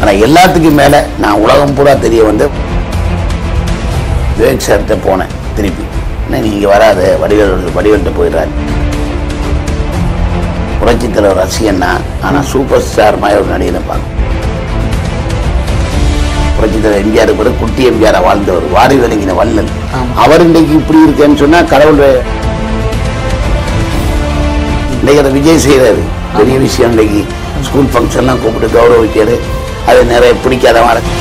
ஆனால் எல்லாத்துக்கும் மேலே நான் உலகம் பூரா தெரிய வந்து விவேக் சார்கிட்ட போனேன் திருப்பி என்ன நீங்கள் வராத வடிவேல் வடிவேல்கிட்ட போயிடுறாரு புரட்சித் தலைவர் ரசிகன் தான் ஆனால் சூப்பர் ஸ்டார் மாதிரி ஒரு நடிகனை பார்க்க புரட்சித் தலைவர் எம்ஜிஆர் கூட குட்டி எம்ஜிஆரை வாழ்ந்தவர் வாரி விளங்கின வள்ளல் ஆமா. அவர் இன்னைக்கு இப்படி இருக்கேன்னு சொன்னா கடவுள் வே- இன்னைக்கு அதை விஜய் செய்கிறாரு பெரிய விஷயம் இன்னைக்கு ஸ்கூல் ஃபங்க்ஷன்லாம் கூப்பிட்டு கௌரவிக்காரு அது நிறைய பிடிக்காதவன் இருக்கு.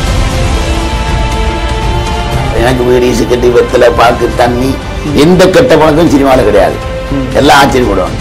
எனக்கு வீடு ஈசு கட்டி வெத்தலை பாக்கு தண்ணி எந்த கெட்ட பழக்கம் சினிமாவில் கிடையாது எல்லாம் ஆச்சரியப்படுவாங்க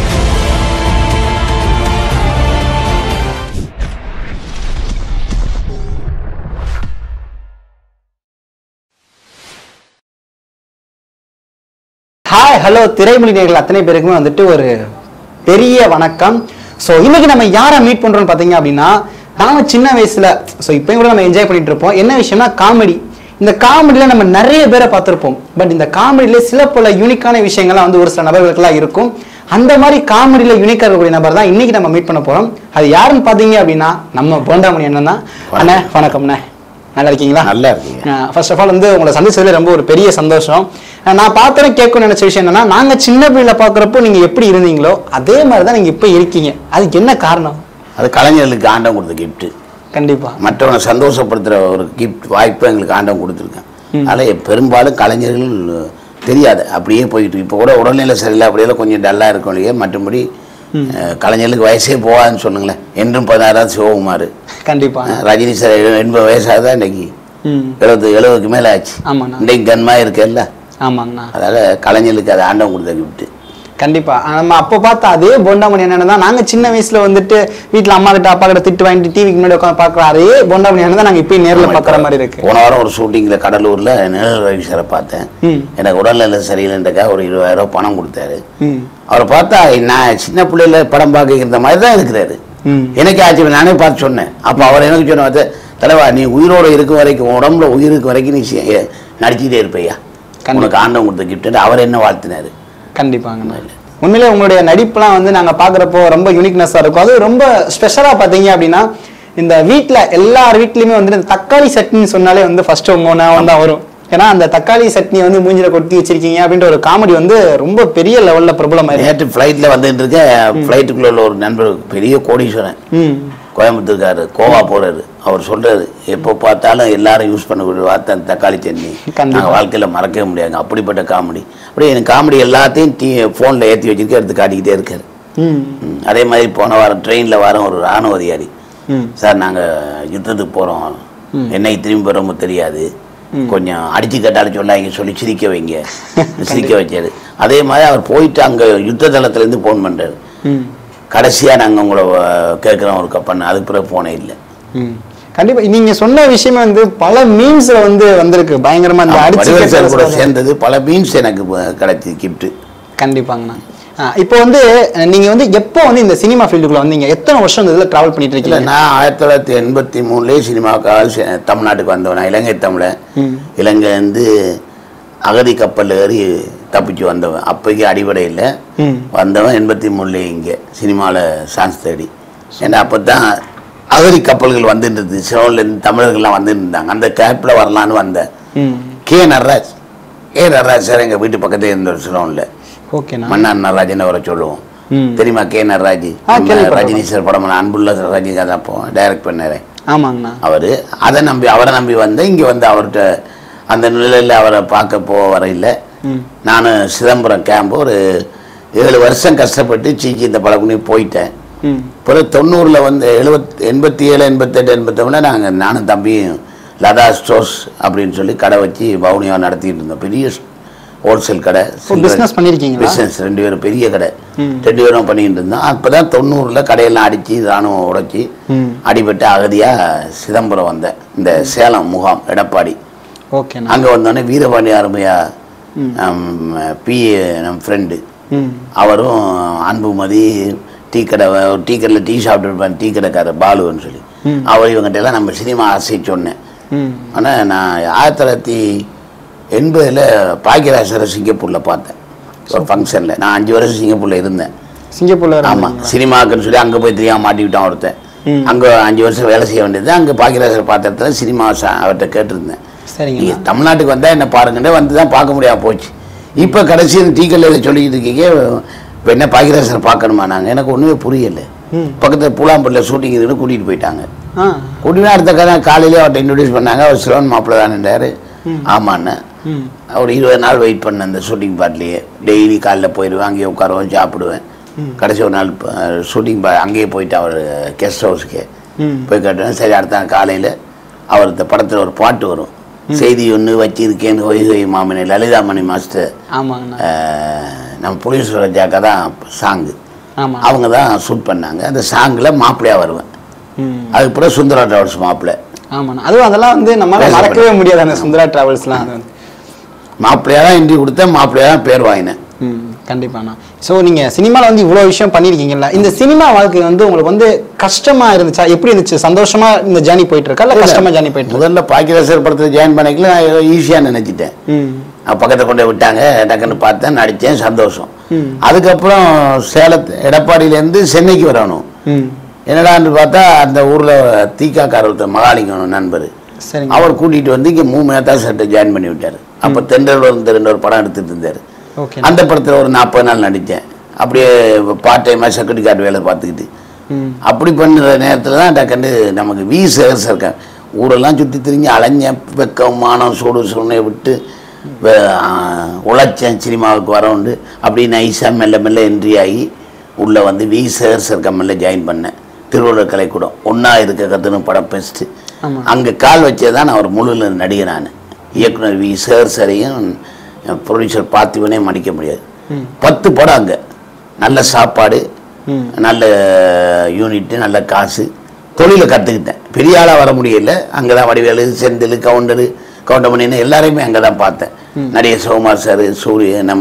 ஹாய் ஹலோ திரைமொழி நேர்கள் அத்தனை பேருக்குமே வந்துட்டு ஒரு பெரிய வணக்கம் ஸோ இன்னைக்கு நம்ம யாரை மீட் பண்றோம்னு பார்த்தீங்க அப்படின்னா நாம சின்ன வயசுல ஸோ இப்பயும் கூட நம்ம என்ஜாய் பண்ணிட்டு இருப்போம் என்ன விஷயம்னா காமெடி இந்த காமெடியில் நம்ம நிறைய பேரை பார்த்துருப்போம் பட் இந்த காமெடியில சில பல யூனிக்கான விஷயங்கள்லாம் வந்து ஒரு சில நபர்களுக்கெல்லாம் இருக்கும் அந்த மாதிரி காமெடியில் யூனிக்காக இருக்கக்கூடிய நபர் தான் இன்னைக்கு நம்ம மீட் பண்ண போறோம் அது யாருன்னு பார்த்தீங்க அப்படின்னா நம்ம போண்டாமணி அண்ணன் தான் அண்ணே வணக்கம்ண்ணே நல்லா இருக்கீங்களா நல்லா இருக்கீங்க ஃபர்ஸ்ட் ஆஃப் ஆல் வந்து உங்களை சந்திச்சதுல ரொம்ப ஒரு பெரிய சந்தோஷம் அஹ் நான் பார்த்தோன்னே கேட்கணும்னு நினைச்ச விஷயம் என்னன்னா நாங்க சின்ன பிள்ளைல பார்க்குறப்போ நீங்க எப்படி இருந்தீங்களோ அதே மாதிரி தான் நீங்க இப்போ இருக்கீங்க அதுக்கு என்ன காரணம் அது கலைஞர்களுக்கு ஆண்டம் கொடுத்த கிஃப்ட்டு கண்டிப்பா மற்றவனை சந்தோஷப்படுத்துகிற ஒரு கிஃப்ட் வாய்ப்பு எங்களுக்கு ஆண்டம் கொடுத்துருக்கேன் அதனால் பெரும்பாலும் கலைஞர்கள் தெரியாது அப்படியே போயிட்டு இப்போ கூட உடல்நிலை சரியில்லை அப்படியெல்லாம் கொஞ்சம் டல்லாக இருக்கும் இல்லையா மற்றபடி அஹ், கலைஞர்களுக்கு வயசே போகாதுன்னு சொல்லுங்களேன் என்றும் பதினாறாவது சிவகுமார் கண்டிப்பா அஹ், ரஜினி சார் எழு- எண்பது வயசாக இன்னைக்கு ம் எழுபது எழுபதுக்கு மேலே ஆச்சு ஆமாண்ணா இன்றைக்கு கன்மாக இருக்கல்ல ஆமாங்கண்ணா அதால் கலைஞர்களுக்கு அது ஆண்டம் கொடுத்த கிஃப்ட்டு கண்டிப்பா அஹ் நம்ம அப்போ பார்த்த அதே போண்டாமணி அண்ணன் தான் நாங்க சின்ன வயசுல வந்துட்டு வீட்ல அம்மா கிட்ட அப்பா கிட்ட திட்டு வாங்கிட்டு டிவிக்கு முன்னாடி உட்காந்து பார்க்குற அதே போண்டாமணி அண்ணன் தான் நாங்க இப்பயும் நேர்ல பார்க்குற மாதிரி இருக்கு போன வாரம் ஒரு ஷூட்டிங்கில் கடலூரில் நிழல் ரவி சாரை பார்த்தேன் ம் எனக்கு உடல்நிலை சரியில்லைன்றக்காக ஒரு இருபதாயிரம் ரூபாய் பணம் கொடுத்தாரு ம் அவரை பார்த்தா நான் சின்ன பிள்ளையில படம் பார்க்க இருந்த மாதிரி தான் இருக்கிறாரு ம் எனக்கு ஆச்சு நானே பார்த்து சொன்னேன் அப்போ அவர் எனக்கு சொன்ன வார்த்தை, தலைவா நீ உயிரோடு இருக்கும் வரைக்கும் உன் உடம்புல உயிர் இருக்க வரைக்கும் நீ சி- எ, நடிச்சுட்டே இருப்பையா கண்டிப்பா. உனக்கு ஆண்டவன் கொடுத்த கிஃப்ட் அவர் என்ன வாழ்த்தினாரு கண்டிப்பாங்க உண்மையிலே உங்களுடைய நடிப்புலாம் வந்து நாங்க பாக்குறப்போ ரொம்ப யூனிக்னஸா இருக்கும் அது ரொம்ப ஸ்பெஷலா பாத்தீங்க அப்படின்னா இந்த வீட்ல எல்லார் வீட்லயுமே வந்து இந்த தக்காளி சட்னின்னு சொன்னாலே வந்து ஃபர்ஸ்ட் உங்க ஞாபகம் தான் வரும் ஏன்னா அந்த தக்காளி சட்னி வந்து மூஞ்சில கொட்டி வச்சிருக்கீங்க அப்படின்ற ஒரு காமெடி வந்து ரொம்ப பெரிய லெவல்ல பிரபலமாயிருக்கு நேற்று ஃப்ளைட்டில் வந்துட்டு இருக்க ஃப்ளைட்டுக்குள்ள உள்ள ஒரு நண்பர் பெரிய கோடீஸ்வரன் ம் கோயம்புத்தூர்காரு கோவா போறாரு அவர் சொல்றாரு எப்போ பார்த்தாலும் எல்லாரும் யூஸ் பண்ணக்கூடிய வார்த்தை அந்த தக்காளி சட்னி கண்டிப்பா. நாங்கள் வாழ்க்கையில் மறக்கவே முடியாது அப்படிப்பட்ட காமெடி அப்படியே எனக்கு காமெடி எல்லாத்தையும் டீ ஃபோனில் ஏற்றி வச்சிருக்க எடுத்து காட்டிக்கிட்டே இருக்காரு ம் ம், அதே மாதிரி போன வாரம் ட்ரெயினில் வாரம் ஒரு ராணுவ அதிகாரி ம் சார் நாங்கள் யுத்தத்துக்கு போகிறோம் என்னை திரும்பி வரோமோ தெரியாது கொஞ்சம் அடிச்சு கட்டாலும் சொல்லாங்க சொல்லி சிரிக்க வைங்க சிரிக்க வச்சாரு அதே மாதிரி அவர் போயிட்டு அங்கே யுத்த தளத்துலேருந்து ஃபோன் பண்ணுறாரு ம் கடைசியாக நாங்கள் உங்களை கேட்குறோம் ஒரு கப்பன் அதுக்கு பிறகு போனே இல்லை ம் கண்டிப்பா நீங்க சொன்ன விஷயமே வந்து பல மீம்ஸ்ல வந்து வந்திருக்கு பயங்கரமா இந்த அடிச்சு வடிவேல் சார் கூட கேட்டது சேர்ந்தது பல மீன்ஸ் எனக்கு ப- கிடைச்சி கிஃப்ட்டு கண்டிப்பாங்கண்ணா ஆ, இப்போ வந்து அஹ், நீங்க வந்து எப்போ வந்து இந்த சினிமா ஃபீல்டுக்குள்ள வந்தீங்க எத்தனை வருஷம் இந்த இதில் ட்ராவல் பண்ணிட்டு இல்லை இருக்கீங்க நான் ஆயிரத்தி தொள்ளாயிரத்தி எண்பத்தி மூணுலேயே சினிமாவுக்காக செ- தமிழ்நாட்டுக்கு வந்தவன் நான் இலங்கை தமிழன் ம். இலங்கைலேருந்து அகதி கப்பல் ஏறி தப்பிச்சு வந்தவன் அப்போக்கி அடிப்படை இல்லை ம் வந்தவன் எண்பத்தி மூணுலேயே இங்கே சினிமாவில் சான்ஸ் தேடி ஏன்னா அப்போ தான் அகதி கப்பல்கள் வந்துட்டு இருந்தது சிலோன்லேருந்து தமிழர்கள்லாம் வந்துட்டு இருந்தாங்க அந்த கேப்பில் வரலான்னு வந்தேன் ம் K Natraj K Natraj sir எங்கள் வீட்டு பக்கத்தே இருந்தவர் சிலோனில் ஓகேண்ணா மன்னார் நடராஜன் அவரை சொல்லுவோம் ம் தெரியுமா கே நடராஜ் ஆ, கேள்விப்பட்டிருக்கேன். ரஜினி சார் படம் அன்புள்ள ரஜினிகாந்த் அப்போ டைரக்ட் பண்ணாரு ஆமாங்கண்ணா அவர் அதை நம்பி அவரை நம்பி வந்தேன் இங்கே வந்து அவர்கிட்ட அந்த நிலையில் அவரை பார்க்க போக வரையில் ம் நான் சிதம்பரம் கேம்ப் ஒரு ஏழு வருஷம் கஷ்டப்பட்டு சீக்கி இந்த பழக்குனி போயிட்டேன் ம் பிறகு தொண்ணூறில் வந்து எழுபத் எண்பத்தி ஏழு எண்பத்தெட்டு எண்பத்தொன்னில் நாங்கள் நானும் தம்பியும் லதா ஸ்டோர்ஸ் அப்படின்னு சொல்லி கடை வச்சு பவுனியாக நடத்திட்டு இருந்தோம் பெரிய ஹோல்சேல் கடை business பண்ணியிருக்கீங்களா? பிஸ்னஸ் ரெண்டு பேரும் பெரிய கடை ம். ரெண்டு பேரும் பண்ணிட்டு இருந்தோம் அப்போ தான் தொண்ணூறில் கடையெல்லாம் அடித்து ராணுவம் உடைச்சி ம் அடிபட்டு அகதியாக சிதம்பரம் வந்தேன் இந்த சேலம் முகாம் எடப்பாடி ஓகேண்ணா அங்கே வந்தோடனே வீரபாண்டி அருமையா பி நம்ம ஃப்ரெண்டு ம் அவரும் அன்புமதி டீ கடை ஒரு டீ கடையில் டீ சாப்பிட்டு இருப்பேன் டீ கடைக்காரர் பாலுன்னு சொல்லி ம். அவர் இவங்ககிட்ட எல்லாம் நம்ம சினிமா ஆசை சொன்னேன் ம் ஆனால் நான் ஆயிரத்தி தொள்ளாயிரத்தி எண்பதில் பாக்கியராஜரை சிங்கப்பூரில் பார்த்தேன் ஒரு ஃபங்க்ஷனில் நான் அஞ்சு வருஷம் சிங்கப்பூரில் இருந்தேன் சிங்கப்பூர்ல ஆமாம் சினிமாக்குன்னு சொல்லி அங்கே போய் தெரியாமல் மாட்டிக்கிட்டான் ஒருத்தன் அங்கே அஞ்சு வருஷம் வேலை செய்ய வேண்டியது அங்கே பாக்கியராஜர் பாத்திரத்தில் சினிமா சா- அவர்கிட்ட கேட்டிருந்தேன் சரிங்க நீங்கள் தமிழ்நாட்டுக்கு வந்தால் என்ன பாருங்கன்னு வந்து தான் பார்க்க முடியாம போச்சு இப்போ கடைசி டீக்கல்ல இதை சொல்லிக்கிட்டு இருக்கீங்க இப்போ என்ன பாக்கியராஜர் பார்க்கணுமா நாங்கள் எனக்கு ஒன்றுமே புரியலை ம். பக்கத்தில் பூலாம்பட்டில் ஷூட்டிங் இருக்குன்னு கூட்டிகிட்டு போயிட்டாங்க ஆ கூட்டினா அடுத்த கதை காலையிலே அவர்கிட்ட இன்ட்ரடியூஸ் பண்ணாங்க அவர் சிலோன் மாப்பிள்ள தானேன்றாரு ஆமான்னு ம் ஒரு இருபது நாள் வெயிட் பண்ணேன் அந்த ஷூட்டிங் பார்ட்லேயே டெய்லி காலைல போயிடுவேன் அங்கேயே உட்காருவேன் சாப்பிடுவேன் கடைசி ஒரு நாள் ஷூட்டிங் பா அங்கேயே போயிட்டு அவர் கெஸ்ட் ஹவுஸ்க்கு ம் போய் கட்டுவேன் சரி அடுத்த நாள் காலையில் அவர் இந்த படத்தில் ஒரு பாட்டு வரும் செய்தி ஒன்று வச்சிருக்கேன் ஹொய் ஹொய் மாமனி லலிதாமணி மாஸ்டர் ஆமாங்கண்ணா அஹ், நம்ம புலிஸ்வர ஜாக்கா தான் சாங்கு ஆமாம் அவங்க தான் ஷூட் பண்ணாங்க அந்த சாங்கில் மாப்பிள்ளையாக வருவேன் ம் அதுக்கு பிறகு சுந்தரா டிராவல்ஸ் மாப்பிள்ளை ஆமாண்ணா அதுவும் அதெல்லாம் வந்து நம்மளால பேசப்படும். மறக்கவே முடியாது அந்த சுந்தரா டிராவல்ஸ்லாம் அது வந்து மாப்பிள்ளையாக தான் இன்ட்ரி கொடுத்தேன் மாப்பிள்ளையாக தான் பேர் வாங்கினேன் ம் கண்டிப்பாண்ணா ஸோ நீங்கள் சினிமாவில் வந்து இவ்வளோ விஷயம் பண்ணியிருக்கீங்கல்ல இந்த சினிமா வாழ்க்கை வந்து உங்களுக்கு வந்து கஷ்டமாக இருந்துச்சா எப்படி இருந்துச்சு சந்தோஷமா இந்த ஜேர்னி போயிட்டு இருக்கா இல்லை கஷ்டமா ஜேர்னி போயிட்டு இருக்கா முதல்ல பாக்கியராசர் படத்தில் ஜாயின் பண்ணிக்கல நான் ஈஸியாக நினச்சிட்டேன் ம் நான் பக்கத்தில் கொண்டு போய் விட்டாங்க டக்குன்னு பார்த்தேன் நடித்தேன் சந்தோஷம் ம். அதுக்கப்புறம் சேலத்து எடப்பாடியிலேருந்து சென்னைக்கு வரணும் ம் என்னடான்னு பார்த்தா அந்த ஊரில் தீக்காக்கார ஒருத்தர் மகாலிங்கம் நண்பர் சரிங்க அவர் கூட்டிகிட்டு வந்து இங்கே மூணு மேத்தா சட்டை ஜாயின் பண்ணி விட்டார் அப்போ தென்றல் வந்து ரெண்டு ஒரு படம் எடுத்துட்டு இருந்தார் ஓகே அந்த படத்தில் ஒரு நாற்பது நாள் நடித்தேன் அப்படியே பார்ட் டைமாக செக்யூரிட்டி கார்டு வேலை பார்த்துக்கிட்டு ம் அப்படி பண்ணுற நேரத்தில் தான் டக்குன்னு நமக்கு வி சேகர்ஸ் இருக்கேன் ஊரெல்லாம் சுற்றி திரிஞ்சு அலைஞ்சேன் வெக்கம் மானம் சூடு சுருணையை விட்டு வே- ஆ, உழைச்சேன் சினிமாவுக்கு வரவுண்டு அப்படி நைஸாக மெல்ல மெல்ல என்ட்ரி ஆகி உள்ளே வந்து வி சேகர்ஸ் கம்மல்ல ஜாயின் பண்ணேன் திருவள்ளுவர் கலைக்கூடம் ஒன்றா இருக்க கற்றுன்னு படம் பெஸ்ட்டு ஆமா. அங்கே கால் வச்சே தான் நான் ஒரு முழு நடிகை நான் இயக்குனர் வி சேகர்ஸரையும் ப்ரொடியூசர் பார்த்திவனே மடிக்க முடியாது ம். பத்து படம் அங்கே நல்ல சாப்பாடு ம் நல்ல யூனிட்டு நல்ல காசு தொழிலை கற்றுக்கிட்டேன் பெரிய ஆளாக வர முடியல அங்கே தான் வடிவேலு செந்தில் கவுண்டரு கவுண்டமணின்னு எல்லாரையுமே அங்கே தான் பார்த்தேன் நடிகர் சிவகுமார் சார் சூரிய நம்ம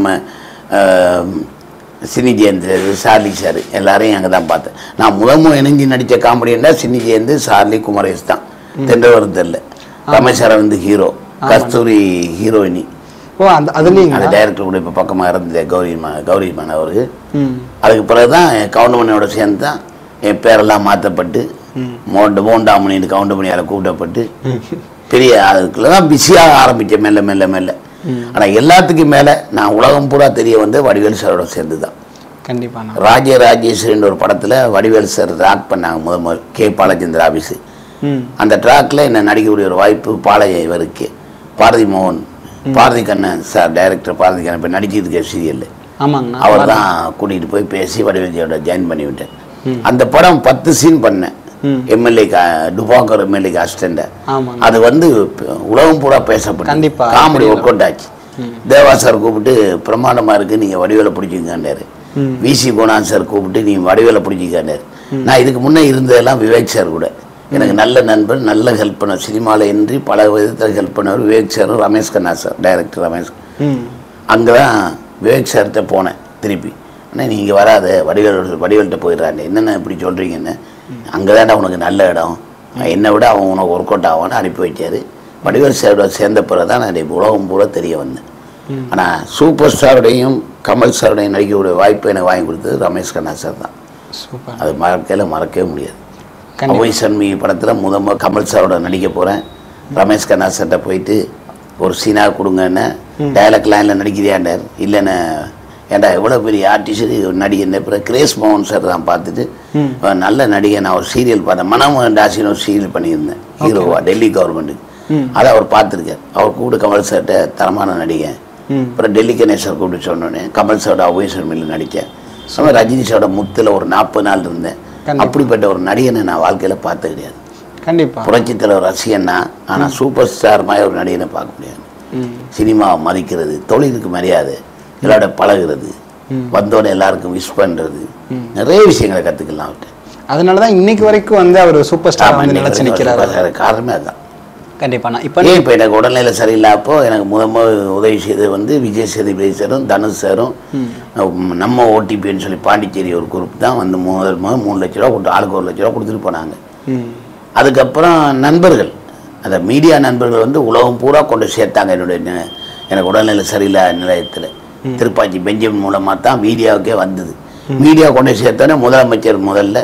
ஆஹ், சினி ஜெயந்த் சார்லி சார் எல்லாரையும் அங்கே தான் பார்த்தேன் நான் முதமும் இணைஞ்சு நடித்த காமெடின்னா சினி ஜெயந்த் சார்லி குமரேஷ் தான் தென்றவரும் தெரில ரமேஷ் அரவிந்த் ஹீரோ கஸ்தூரி ஹீரோயினி ஓ அந்த அதுலேயுங்களா அந்த டைரக்டர் கூட இப்போ பக்கமாக இருந்த கௌரிமா கௌரிமான் அவருக்கு ம் அதுக்கு பிறகு தான் கவுண்டமணியோட சேர்ந்து தான் என் பேரெல்லாம் மாற்றப்பட்டு மோண்ட மோண்டாமணின்னு கவுண்டமணியால் கூப்பிடப்பட்டு பெரிய அதுக்குள்ள தான் பிஸியாக ஆரம்பித்தேன் மெல்ல மெல்ல மெல்ல ஆனால் எல்லாத்துக்கும் மேலே நான் உலகம் பூரா தெரிய வந்து வடிவேல் சாரோட சேர்ந்து தான் கண்டிப்பாண்ணா ராஜே ராஜேஸ்வரின்ற ஒரு படத்தில் வடிவேல் சார் ராக் பண்ணாங்க முதல் முதல் கே பாலச்சந்திர ஆஃபீஸு ம் அந்த ட்ராக்ல என்ன நடிக்கக்கூடிய ஒரு வாய்ப்பு பாளைய இவருக்கு பாரதி மோகன் பாரதி கண்ணன் சார் டைரக்டர் பாரதி கண்ணன் இப்போ நடிச்சிட்டு இருக்க சீரியலில் ஆமாங்கண்ணா அவர் தான் கூட்டிகிட்டு போய் பேசி வடிவேலியோட ஜாயின் பண்ணி விட்டேன் அந்த படம் பத்து சீன் பண்ணேன் ம். எம்எல்ஏ டுபாங்கர் எம்எல்ஏக்கு அசிஸ்டண்ட ஆமாங்க அது வந்து ப- உலகம் பூரா பேசப்பட்டு கண்டிப்பா. காமெடி ஒர்க் அவுட் ஆச்சு தேவா சார் கூப்பிட்டு பிரமாண்டமா இருக்கு நீங்க வடிவேலை பிடிச்சிக்கண்டாரு ம். விசி குணான் சார் கூப்பிட்டு நீ வடிவேலை பிடிச்சிக்கண்டாரு நான் இதுக்கு முன்னே இருந்ததெல்லாம் விவேக் சார் கூட எனக்கு நல்ல நண்பர் நல்ல ஹெல்ப் பண்ண சினிமாவில் இன்றி பல விதத்தில் ஹெல்ப் பண்ணவர் விவேக் சாரும் ரமேஷ் கண்ணா சார் டைரக்டர் ரமேஷ் ம் அங்கே தான் விவேக் சார்கிட்ட போனேன் திருப்பி அண்ணா நீங்கள் வராத வடிவேல் வடிவேல்கிட்ட போயிடுறாங்க என்னென்ன இப்படி சொல்கிறீங்கன்னு அங்கே தான்டா உனக்கு நல்ல இடம் என்னை விட அவன் உனக்கு ஒர்க் அவுட் ஆவான்னு அனுப்பி வச்சாரு வடிவேல் சாரோட சேர்ந்த பிறகு தான் நான் இப்போ உலகம் பூரா தெரிய வந்தேன் ஆனால் சூப்பர் ஸ்டாரோடையும் கமல் சாரோடையும் நடிக்கக்கூடிய வாய்ப்பு எனக்கு வாங்கி கொடுத்தது ரமேஷ் கண்ணா சார் தான் சூப்பர் அது மறக்கல மறக்கவே முடியாது கண்டிப்பா. அவை சண்மி படத்தில் முத முத கமல் சாரோட நடிக்க போகிறேன் ரமேஷ் கண்ணா சார்கிட்ட போயிட்டு ஒரு சீனாக கொடுங்கன்னு டயலாக் லைனில் நடிக்கிறியாண்டார் இல்லைண்ணே ஏன்டா எவ்வளோ பெரிய ஆர்டிஸ்ட் நடிகை அப்புறம் கிரேஸ் மோகன் சார் தான் பார்த்துட்டு அவன் நல்ல நடிகை நான் ஒரு சீரியல் பார்த்தேன் மனமோகன் தாசின்னு ஒரு சீரியல் பண்ணியிருந்தேன் ஹீரோவா டெல்லி கவர்மெண்ட்டுக்கு அதை அவர் பார்த்துருக்கார் அவர் கூப்பிட்டு கமல் சார்கிட்ட தரமான நடிகை ம் அப்புறம் டெல்லி கணேசர் கூப்பிட்டு சொன்னோன்னே கமல் சாரோட அவ்வைசர் மில்ல நடித்தேன் சும்மா ரஜினி சாரோட முத்தில் ஒரு நாற்பது நாள் இருந்தேன் கண்டிப்பா. அப்படிப்பட்ட ஒரு நடிகனை நான் வாழ்க்கையில் பார்த்தது கிடையாது கண்டிப்பா புரட்சி தலைவர் ரசிகன்னா ஆனால் சூப்பர் ஸ்டார் மாதிரி ஒரு நடிகனை பார்க்க முடியாது ம் சினிமாவை மதிக்கிறது தொழிலுக்கு மரியாதை எல்லாரோட பழகுறது வந்தோடனே எல்லாருக்கும் விஷ் பண்ணுறது நிறைய விஷயங்களை கற்றுக்கலாம் அவர்கிட்ட அதனால தான் இன்னைக்கு வரைக்கும் வந்து அவர் சூப்பர் ஸ்டார் ஆமா, வந்து இன்னைக்கு நிலைச்சு வரைக்கும் நிற்கிறாரு அவர் காரணமே அதுதான் கண்டிப்பாண்ணா இப்போ ஏன் இப்போ எனக்கு உடல்நிலை சரியில்லாப்போ எனக்கு முத முத உதவி செய்தது வந்து விஜய் சேதுபதி சாரும் தனுஷ் சாரும் உம், நம்ம ஓடிபின்னு சொல்லி பாண்டிச்சேரி ஒரு குரூப் தான் வந்து முதல் முதல் மூணு லட்ச ரூபா கொடுத்து ஆளுக்கு ஒரு லட்ச ரூபா கொடுத்துட்டு போனாங்க ம் அதுக்கப்புறம் நண்பர்கள் அந்த மீடியா நண்பர்கள் வந்து உலகம் பூரா கொண்டு சேர்த்தாங்க என்னுடைய நி- எனக்கு உடல்நிலை சரியில்லாத நிலையத்தில் திருப்பாச்சி பெஞ்சமின் மூலமாக தான் மீடியாவுக்கே வந்தது மீடியா கொண்டு சேர்த்தோன்னே முதலமைச்சர் முதல்ல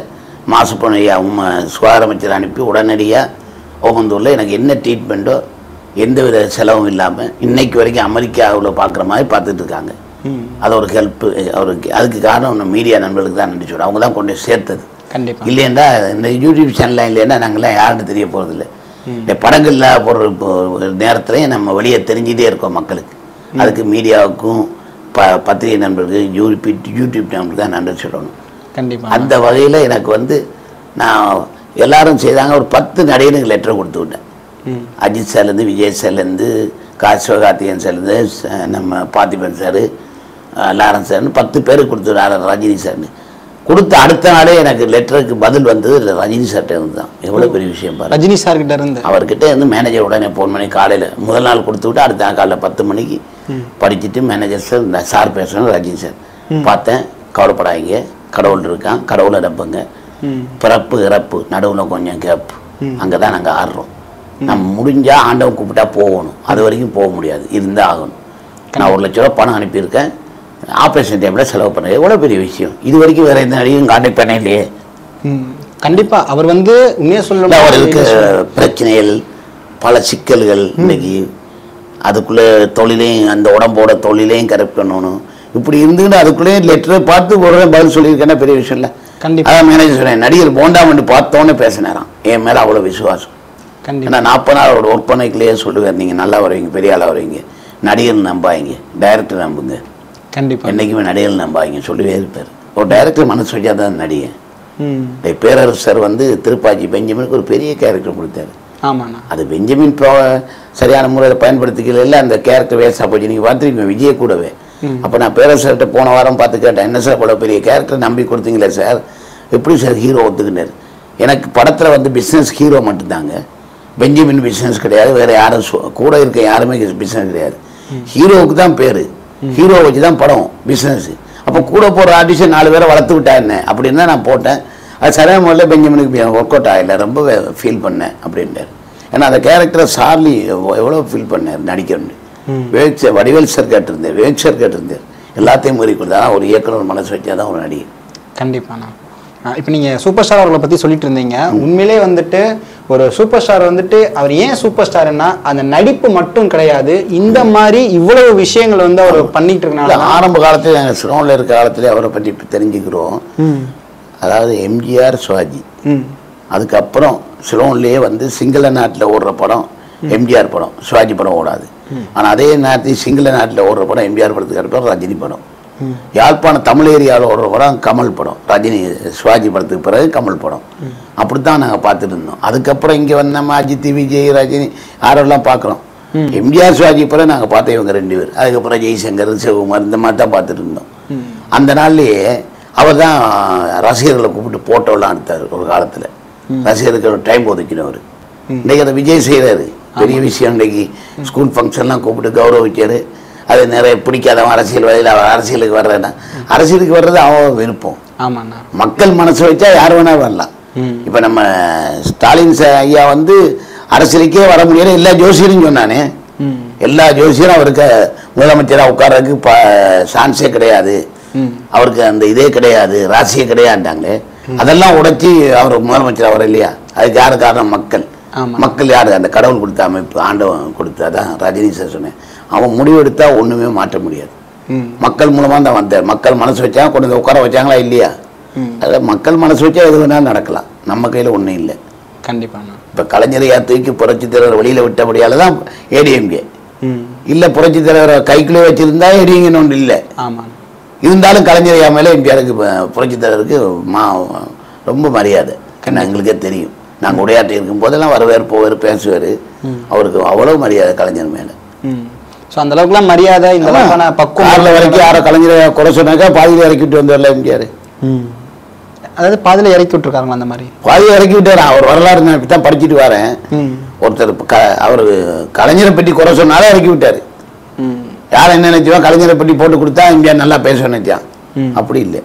மாசுப்பணம் ஐயா உம்ம சுகாதார அமைச்சர் அனுப்பி உடனடியாக ஓமந்தூரில் எனக்கு என்ன ட்ரீட்மெண்ட்டோ எந்தவித செலவும் இல்லாமல் இன்னைக்கு வரைக்கும் அமெரிக்காவில் பார்க்குற மாதிரி பார்த்துட்டு இருக்காங்க ம் அது ஒரு ஹெல்ப்பு அவருக்கு அதுக்கு காரணம் நம்ம மீடியா நண்பர்களுக்கு தான் நன்றி சொல்கிறோம் அவங்க தான் கொண்டு போய் சேர்த்தது கண்டிப்பா இல்லைன்னா இந்த யூடியூப் சேனல்லாம் இல்லைன்னா நாங்களாம் யாருன்னு தெரிய போகிறதில்ல இந்த படங்கள்ல போடுற இப்போ ஒரு நேரத்துலையும் நம்ம வெளியே தெரிஞ்சுட்டே இருக்கோம் மக்களுக்கு அதுக்கு மீடியாவுக்கும் ப பத்திரிகை நண்பர்களுக்கு யூடியூப் யூடியூப் நண்பர்களுக்கு தான் நன்றி சொல்லணும் கண்டிப்பா அந்த வகையில் எனக்கு வந்து நான் எல்லாரும் செய்தாங்க ஒரு பத்து நடிகனுக்கு லெட்டர் கொடுத்து விட்டேன் ம் அஜித் சார்லேருந்து விஜய் சார்லேருந்து கா சிவகார்த்திகேயன் சார்லேருந்து ச- நம்ம பார்த்திபன் சார் லாரன்ஸ் சார்னு பத்து பேருக்கு கொடுத்துருவாரு ரஜினி சார்னு கொடுத்த அடுத்த நாளே எனக்கு லெட்டருக்கு பதில் வந்தது இல்லை ரஜினி சார்ட்ட இருந்து தான் எவ்வளோ பெரிய விஷயம் பாரு ரஜினி சார் கிட்ட இருந்து அவர்கிட்ட இருந்து மேனேஜர் உடனே ஃபோன் பண்ணி காலையில் முதல் நாள் கொடுத்து விட்டு அடுத்த நாள் காலைல பத்து மணிக்கு படிச்சுட்டு மேனேஜர் சார் இந்த சார் பேசுகிறேன் ரஜினி சார் பார்த்தேன் கவலைப்படாதீங்க கடவுள் இருக்கான் கடவுளை நம்புங்க ம் பிறப்பு இறப்பு நடுவில் கொஞ்சம் கேப் அங்கே தான் நாங்கள் ஆடுறோம் நம்ம முடிஞ்சா ஆண்டவன் கூப்பிட்டா போகணும் அது வரைக்கும் போக முடியாது இருந்தால் ஆகணும் நான் ஒரு லட்ச ரூபா பணம் அனுப்பியிருக்கேன் ஆப்ரேஷன் டைமில் செலவு பண்ணேன் எவ்வளோ பெரிய விஷயம் இது வரைக்கும் வேறு எந்த நடிகையும் கான்டாக்ட் பண்ணே இல்லையே ம் கண்டிப்பா அவர் வந்து உண்மையா இல்லை அவருக்கு சொல்லணும் பிரச்சனைகள் பல சிக்கல்கள் இன்னைக்கு அதுக்குள்ளே தொழிலையும் அந்த உடம்போட தொழிலையும் கரெக்ட் பண்ணணும் இப்படி இருந்துக்கிட்டு அதுக்குள்ளேயே லெட்டரை பார்த்து உடனே பதில் சொல்லியிருக்கேன்னா பெரிய விஷயம் இல்லை கண்டிப்பா அதான் மேனேஜர் சொன்னேன் நடிகர் போண்டாமண்டி பார்த்தோன்னே பேசினாராம் என் மேலே அவ்வளோ விசுவாசம் கண்டிப்பா ஏன்னா நாற்பது நாள் அவரோட ஒர்க் பண்ணிக்கலையே சொல்லுவார் நீங்கள் நல்லா வருவீங்க பெரிய ஆளாக வருவீங்க நடிகர் நம்பாதீங்க டைரக்டர் நம்புங்க கண்டிப்பா என்றைக்குமே நடிகர் நம்பாதீங்க சொல்லுவே இருப்பார் ஒரு டைரக்டர் மனசு வச்சா தான் நடிகன் ம் இந்த பேரரசர் வந்து திருப்பாச்சி பெஞ்சமினுக்கு ஒரு பெரிய கேரக்டர் கொடுத்தாரு ஆமாண்ணா அது பெஞ்சமின் ப்ரோ சரியான முறையில் பயன்படுத்திக்கல அந்த கேரக்டர் வேஸ்டாக போச்சு நீங்கள் பார்த்துருக்கீங்க விஜய் கூடவே அப்போ நான் பேரரசர்கிட்ட போன வாரம் பார்த்து கேட்டேன் என்ன சார் இவ்வளோ பெரிய கேரக்டர் நம்பி கொடுத்தீங்களே சார் எப்படி சார் ஹீரோ ஒத்துக்கினார் எனக்கு படத்தில் வந்து பிஸ்னஸ் ஹீரோ மட்டும்தாங்க பெஞ்சமின் பிஸ்னஸ் கிடையாது வேறு யாரும் சொ- கூட இருக்க யாருமே பிஸ்னஸ் கிடையாது ஹீரோவுக்கு தான் பேர் ஹீரோ வச்சு தான் படம் பிஸ்னஸ் அப்போ கூட போகிற ஆர்டிஸ்ட் நாலு பேரை வளர்த்து விட்டா என்ன அப்படின்னு தான் நான் போட்டேன் அது சரியான முறையில் பெஞ்சமினுக்கு ஒர்க் அவுட் ஆகல ரொம்ப ஃபீல் பண்ணேன் அப்படின்ட்டார் ஏன்னா அந்த கேரக்டரை சார்லி எவ்வ- எவ்வளோ ஃபீல் பண்ணார் நடிக்கணும்னு விவேக் சார் வடிவேல் சார் கேட்டிருந்தேன் விவேக் சார் கேட்டிருந்தார் எல்லாத்தையும் மீறி கொடுத்தா ஒரு இயக்குனர் மனசு வச்சா தான் ஒரு நடிகை கண்டிப்பாண்ணா இப்போ நீங்கள் சூப்பர் ஸ்டார் அவர்களை பற்றி சொல்லிட்டு இருந்தீங்க உண்மையிலே வந்துட்டு ஒரு சூப்பர் ஸ்டார் வந்துட்டு அவர் ஏன் சூப்பர் ஸ்டார்னா அந்த நடிப்பு மட்டும் கிடையாது இந்த மாதிரி இவ்வளவு விஷயங்கள் வந்து அவர் பண்ணிட்டு இல்ல, இருக்கனால ஆரம்ப காலத்தில் நாங்கள் சிரோனில் இருக்க காலத்துல அவரை பற்றி இப்ப தெரிஞ்சுக்கிறோம் ம் அதாவது எம்ஜிஆர் சிவாஜி ம் அதுக்கப்புறம் சிலோன்லேயே வந்து சிங்கள நாட்டில் ஓடுற படம் எம்ஜிஆர் படம் சிவாஜி படம் ஓடாது ஆனால் அதே நேரத்தில் சிங்கள நாட்டில் ஓடுற படம் எம்ஜிஆர் படத்துக்கு அடுத்த ரஜினி படம் யாழ்ப்பாணம் தமிழ் ஏரியாவில் ஓடுற படம் கமல் படம் ரஜினி சிவாஜி படத்துக்கு பிறகு கமல் படம் அப்படி தான் நாங்கள் பார்த்துட்டு இருந்தோம் அதுக்கப்புறம் இங்கே வந்து நம்ம அஜித் விஜய் ரஜினி யாரெல்லாம் பார்க்குறோம் எம்ஜிஆர் சிவாஜி பிறகு நாங்கள் பார்த்தோம் இவங்க ரெண்டு பேர் அதுக்கப்புறம் ஜெய்சங்கர் சிவகுமார் இந்த மாதிரி தான் பார்த்துட்டு இருந்தோம் அந்த நாள்லயே அவர் தான் ரசிகர்களை கூப்பிட்டு போட்டோலாம் எடுத்தார் ஒரு காலத்தில் ரசிகருக்கு ஒரு டைம் ஒதுக்கினவர் இன்னைக்கு அதை விஜய் செய்கிறாரு பெரிய விஷயம் இன்னைக்கு ஸ்கூல் ஃபங்க்ஷன்லாம் கூப்பிட்டு கௌரவிச்சாரு அது நிறைய பிடிக்காதவன் அரசியல்வாதியில் அவர் அரசியலுக்கு வர்றேன்னா அரசியலுக்கு வர்றது அவன் விருப்பம் ஆமாண்ணா மக்கள் மனசு வச்சா யார் வேணா வரலாம் ம் இப்போ நம்ம ஸ்டாலின் ச- ஐயா வந்து அரசியலுக்கே வர முடியல எல்லா ஜோசியரும் சொன்னானே ம் எல்லா ஜோசியரும் அவருக்கு முதலமைச்சராக உட்கார்றதுக்கு ப சான்ஸே கிடையாது ம் அவருக்கு அந்த இதே கிடையாது ராசியே கிடையாதுட்டாங்களே அதெல்லாம் உடைச்சி அவர் முதலமைச்சர் வர இல்லையா அதுக்கு யாரு காரணம் மக்கள் ஆமா. மக்கள் யாரு அந்த கடவுள் கொடுத்த அமைப்பு ஆண்டவன் கொடுத்தாதான் ரஜினி சார் சொன்னேன் அவன் முடிவெடுத்தா ஒண்ணுமே மாற்ற முடியாது ம் மக்கள் மூலமா தான் வந்தார் மக்கள் மனசு வச்சா கொண்டு வந்து உட்கார வச்சாங்களா இல்லையா ம். அதில் மக்கள் மனசு வச்சா எது வேணாலும் நடக்கலாம் நம்ம கையில் ஒன்றும் இல்லை கண்டிப்பாண்ணா இப்போ கலைஞரையா தூக்கி புரட்சி தலைவர் வெளியில் விட்டபடியால தான் ஏடிஎம்கே ம் இல்லை புரட்சி தலைவரை கைக்குள்ளே வச்சிருந்தா ஏடிஎம்கேன்னு ஒன்று இல்லை ஆமாண்ணா இருந்தாலும் கலைஞரையா மேலே எம்ஜிஆருக்கு ப- புரட்சித் தலைவருக்கு மா ரொம்ப மரியாதை ஏன்னா எங்களுக்கே தெரியும் நாங்கள் உரையாற்றி இருக்கும் போதெல்லாம் வருவார் போவார் பேசுவார் அவருக்கு அவ்வளோ மரியாதை கலைஞர் மேலே ம் ஸோ அந்த அளவுக்குலாம் மரியாதை இந்த அளவுக்கான பக்குவம் காரில் வரைக்கும் யாரோ கலைஞரை குறை சொன்னாக்கா பாதியில் இறக்கிட்டு வந்தார்ல எம்ஜிஆர் ம் அதாவது பாதியில் இறக்கி விட்டுருக்காங்களா அந்த மாதிரி பாதியில் இறக்கி விட்டார் அவர் வரலாறு நான் இப்போ தான் படிச்சுட்டு வரேன் ம் ஒருத்தர் க அவர் கலைஞரை பற்றி குறை சொன்னாலே இறக்கி விட்டார் ம் யார் என்ன நினைச்சுவான் கலைஞரை பற்றி போட்டு கொடுத்தா எம்ஜிஆர் நல்லா பேச நினைச்சான் ம். அப்படி இல்லை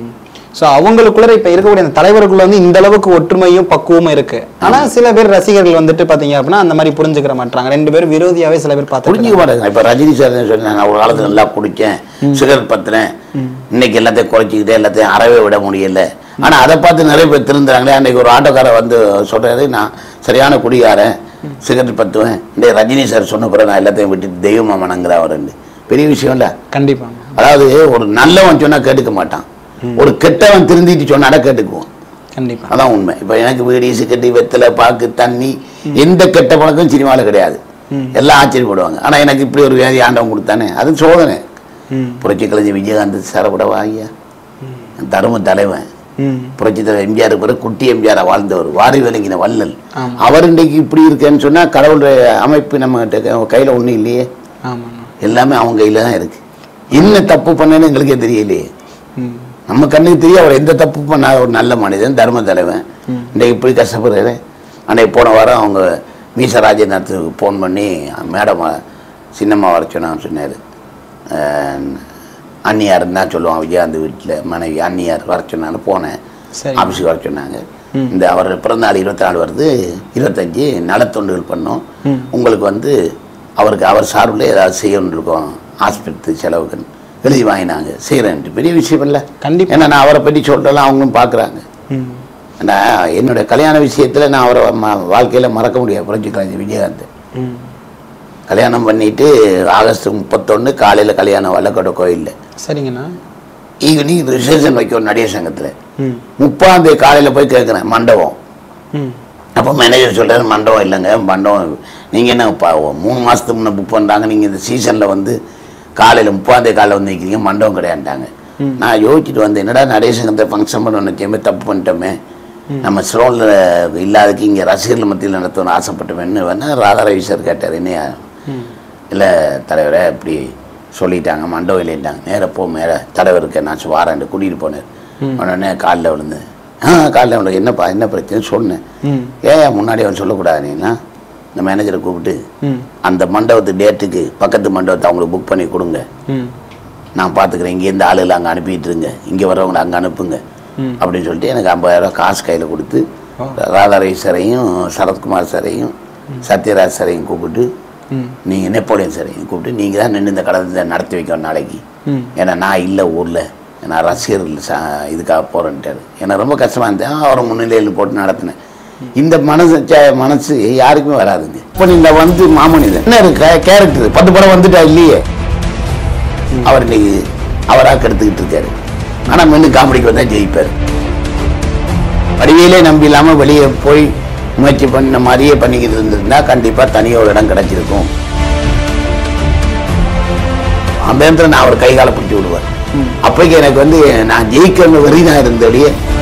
ஸோ அவங்களுக்குள்ள இப்ப இருக்கக்கூடிய அந்த தலைவருக்குள்ள வந்து இந்த அளவுக்கு ஒற்றுமையும் பக்குவமும் இருக்கு ஆனா சில பேர் ரசிகர்கள் வந்துட்டு பாத்தீங்க அப்படின்னா அந்த மாதிரி புரிஞ்சுக்கிற மாட்டாங்க ரெண்டு பேரும் விரோதியாவே சில பேர் பார்த்து புரிஞ்சுக்க மாட்டேங்க இப்போ ரஜினி சார் சொன்னேன் நான் ஒரு காலத்துல நல்லா குடிச்சேன் சிகரெட் பத்துறேன் இன்னைக்கு எல்லாத்தையும் குறைச்சிக்கிட்டே எல்லாத்தையும் அறவே விட முடியல ஆனா அதை பார்த்து நிறைய பேர் திருந்துறாங்களே அன்னைக்கு ஒரு ஆட்டோக்காரர் வந்து சொல்றாரு நான் சரியான குடிகாரன் சிகரெட் பத்துவேன் இந்த ரஜினி சார் சொன்ன பிறகு நான் எல்லாத்தையும் விட்டு தெய்வமா வணங்குறேன் அவருன்னு பெரிய விஷயம் இல்ல கண்டிப்பா அதாவது ஒரு நல்லவன் சொன்னா கேட்டுக்க மாட்டான் ஒரு கெட்டவன் திருந்திட்டு சொன்னாடா கேட்டுக்குவான் கண்டிப்பா அதான் உண்மை இப்போ எனக்கு வீடு சிக்கட்டி வெத்தலை பாக்கு தண்ணி எந்த கெட்ட பழக்கம் சினிமாவில் கிடையாது எல்லாம் ஆச்சரியப்படுவாங்க ஆனா எனக்கு இப்படி ஒரு வியாதி ஆண்டவன் கொடுத்தானே அது சோதனை ம் புரட்சி கலைஞர் விஜயகாந்த் சரபடவா ஐயா தர்ம தலைவன் ம் புரட்சி தலைவர் எம்ஜிஆர் பிறகு குட்டி எம்ஜிஆர் வாழ்ந்தவர் வாரி விளங்கின வள்ளல் ஆமா. அவர் இன்றைக்கு இப்படி இருக்கேன்னு சொன்னா கடவுளுடைய அமைப்பு நம்ம கையில ஒண்ணும் இல்லையே ஆமாண்ணா எல்லாமே அவங்க கையில தான் இருக்கு என்ன தப்பு பண்ணேன்னு எங்களுக்கே தெரியலையே ம் நம்ம கண்ணுக்கு தெரியும் அவர் எந்த தப்பு பண்ணாத ஒரு நல்ல மனிதன் தர்ம தலைவன் இன்றைக்கு இப்படி கஷ்டப்படுறாரு அன்றைக்கு போன வாரம் அவங்க மீச ராஜேந்திரத்துக்கு ஃபோன் பண்ணி மேடம் சின்னம்மா வர சொன்னான்னு சொன்னார் அண்ணியாருன்னு தான் சொல்லுவான் விஜயகாந்த் வீட்டில் மனைவி அண்ணியார் வர சொன்னான்னு போனேன் சரி ஆஃபீஸுக்கு வர சொன்னாங்க இந்த அவர் பிறந்தநாள் இருபத்தி நாலு வருது இருபத்தஞ்சி நலத்தொண்டுகள் பண்ணோம் உங்களுக்கு வந்து அவருக்கு அவர் சார்பில் ஏதாவது செய்யணும்னு இருக்கோம் ஆஸ்பத்திரி செலவுக்கு எழுதி வாங்கினாங்க செய்கிறேன்ட்டு பெரிய விஷயம் இல்லை கண்டிப்பா ஏன்னா நான் அவரை பற்றி சொல்றதெல்லாம் அவங்களும் பார்க்குறாங்க ம் நான் என்னுடைய கல்யாண விஷயத்தில் நான் அவரை ம வாழ்க்கையில் மறக்க முடியாது புரட்சி கலைஞர் விஜயகாந்த் ம் கல்யாணம் பண்ணிட்டு ஆகஸ்ட் முப்பத்தொன்று காலையில் கல்யாணம் வல்லக்கோட்டை கோயிலில் சரிங்கண்ணா ஈவினிங் ரிசப்ஷன் வைக்கும் நடிகர் சங்கத்தில் ம் முப்பாம் தேதி காலையில் போய் கேட்குறேன் மண்டபம் ம் அப்போ மேனேஜர் சொல்றாரு மண்டபம் இல்லைங்க மண்டபம் நீங்கள் என்ன பா மூணு மாதத்துக்கு முன்னே புக் பண்ணுறாங்க நீங்கள் இந்த சீசனில் வந்து காலையில் முப்பாந்தே காலையில் வந்து நிற்கிறீங்க மண்டபம் கிடையாண்டாங்க நான் யோசிச்சுட்டு வந்தேன் என்னடா நடேச சங்கத்தை ஃபங்க்ஷன் பண்ண நினச்சேமே தப்பு பண்ணிட்டோமே நம்ம ஸ்லோனில் இல்லாதக்கு இங்கே ரசிகர்கள் மத்தியில் நடத்தணும்னு ஆசைப்பட்டோமேன்னு வேணா ராதாரவி சார் கேட்டார் என்னையா இல்லை தலைவரே இப்படி சொல்லிட்டாங்க மண்டபம் இல்லைட்டாங்க நேராக போ மேலே தலைவருக்கு நான் வாரேன் கூட்டிகிட்டு போனேன் உடனே காலில் விழுந்து ஆ காலில் விழுந்து என்னப்பா என்ன பிரச்சனை சொன்னேன் ம் ஏன் முன்னாடி அவன் சொல்லக்கூடாது நீனா இந்த மேனேஜரை கூப்பிட்டு ம் அந்த மண்டபத்து டேட்டுக்கு பக்கத்து மண்டபத்தை அவங்களுக்கு புக் பண்ணி கொடுங்க ம் நான் பார்த்துக்கிறேன் இங்கேருந்து ஆளுகளை அங்கே அனுப்பிட்டு இருங்க இங்கே வரவங்களை அங்கே அனுப்புங்க ம். அப்படின்னு சொல்லிட்டு எனக்கு ஐம்பதாயிரம் காசு கையில் கொடுத்து ஓ. ராதாரவி சாரையும் சரத்குமார் சாரையும் சத்யராஜ் சாரையும் கூப்பிட்டு ம் நீங்கள் நெப்போலியன் சாரையும் கூப்பிட்டு நீங்கள் தான் நின்று இந்த கடத்தை நடத்தி வைக்கணும் நாளைக்கு ம் ஏன்னா நான் இல்லை ஊரில் நான் ரசிகர்கள் ச இதுக்காக போகிறேன்ட்டாரு எனக்கு ரொம்ப கஷ்டமாக இருந்தேன் அவரை முன்னிலையில் போட்டு நடத்தினேன் இந்த மனசு ச- மனசு யாருக்குமே வராதுங்க இப்போ நீங்கள் வந்து மாமனிதன் என்ன இருக்கு கேரக்டர் பத்து படம் வந்துட்டா இல்லையே அவர் இன்னைக்கு அவராக கெடுத்துக்கிட்டு இருக்காரு ஆனால் மென்னு காமெடிக்கு வந்தால் ஜெயிப்பார் வடிவேலே நம்பி இல்லாமல் வெளியே போய் முயற்சி பண்ண மாதிரியே பண்ணிக்கிட்டு இருந்திருந்தா கண்டிப்பாக தனியாக ஒரு இடம் கிடைச்சிருக்கும் அந்த நேரத்தில் நான் அவர் கை காலை பிடிச்சி விடுவார் அப்போக்கு எனக்கு வந்து நான் ஜெயிக்கணும் வெறி தான் இருந்தபடியே